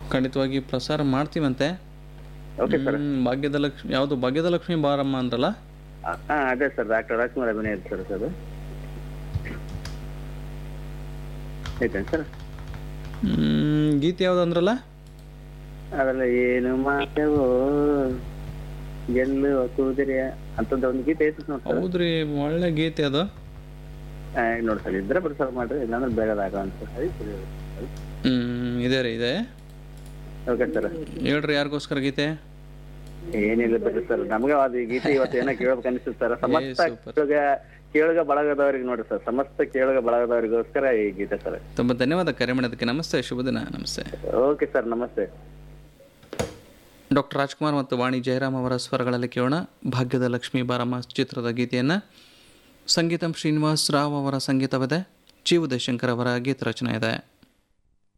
ಖಂಡಿತವಾಗಿ ಪ್ರಸಾರ ಮಾಡ್ತೀವಂತೆ okay sir ಹ್ಮ್, ಭಾಗ್ಯದ ಲಕ್ಷ್ಮಿ ಯಾವುದು ಭಾಗ್ಯದ ಲಕ್ಷ್ಮಿ ಬಾರಮ್ಮ ಅಂದ್ರಲ್ಲ ಹಾ ಅದೇ ಸರ್ ಡಾಕ್ಟರ್ ರಾಜ್ಕುಮಾರ್ ಅಭಿನಯ ಸರ್ ಅದು ಆಯ್ತೇನು ಸರ್ ಹ್ಮ್, ಗೀತೆ ಯಾವ್ದು ಅಂದ್ರಲ್ಲ ಅದರಲ್ಲಿ ಏನು ಮಾಡ್ತೇವೋ ಗೆಲ್ಲು ಕುದುರೆ ಅಂತದ್ದು ಒಂದು ಗೀತೆ ಐತಿ ನೋಡಿ ಸರ್ ಹೌದ್ರಿ ಒಳ್ಳೆ ಗೀತೆ ಅದು ಆ, ನೋಡಿ ಸರ್ ಇದ್ರೆ ಪ್ರಸಾರ ಮಾಡ್ರಿ ಇಲ್ಲಾಂದ್ರೆ ಬೇಗದಾಗ ಅಂತ ಹ್ಮ್ ಇದೆ ರೀ ಇದೆ ಓಕೆ ಸರ್ ಹೇಳ್ರಿ ಯಾರಿಗೋಸ್ಕರ ಗೀತೆ ಏನಿಲ್ಲ ಬಿಡ್ರಿ ಸರ್ ನಮ್ಗೆ ಅದು ಈ ಗೀತೆ ಇವತ್ತು ಏನೋ ಕೇಳ್ಬೇಕು ಅನಿಸುತ್ತೆ ಸರ್ ಸಮಸ್ತ super. ಕೇಳುಗ ಕೇಳುಗ ಬಳಗದವ್ರಿಗೆ ನೋಡಿ ಸರ್ ಸಮಸ್ತ ಕೇಳುಗ ಬಳಗದವರಿಗೋಸ್ಕರ ಈ ಗೀತೆ ಸರ್ ತುಂಬ ಧನ್ಯವಾದ ಕರೆ ಮಾಡೋದಕ್ಕೆ ನಮಸ್ತೆ ಶುಭ ದಿನ ನಮಸ್ತೆ ಓಕೆ ಸರ್ ನಮಸ್ತೆ ಡಾಕ್ಟರ್ ರಾಜ್ಕುಮಾರ್ ಮತ್ತು ವಾಣಿ ಜಯರಾಮ್ ಅವರ ಸ್ವರಗಳಲ್ಲಿ ಕೇಳೋಣ ಭಾಗ್ಯದ ಲಕ್ಷ್ಮೀ ಬಾರಮ್ಮ ಚಿತ್ರದ ಗೀತೆಯನ್ನು ಸಂಗೀತಂ ಶ್ರೀನಿವಾಸ್ ರಾವ್ ಅವರ ಸಂಗೀತವಿದೆ ಜಿ ಉದಯಶಂಕರ್ ಅವರ ಗೀತ ರಚನೆ ಇದೆ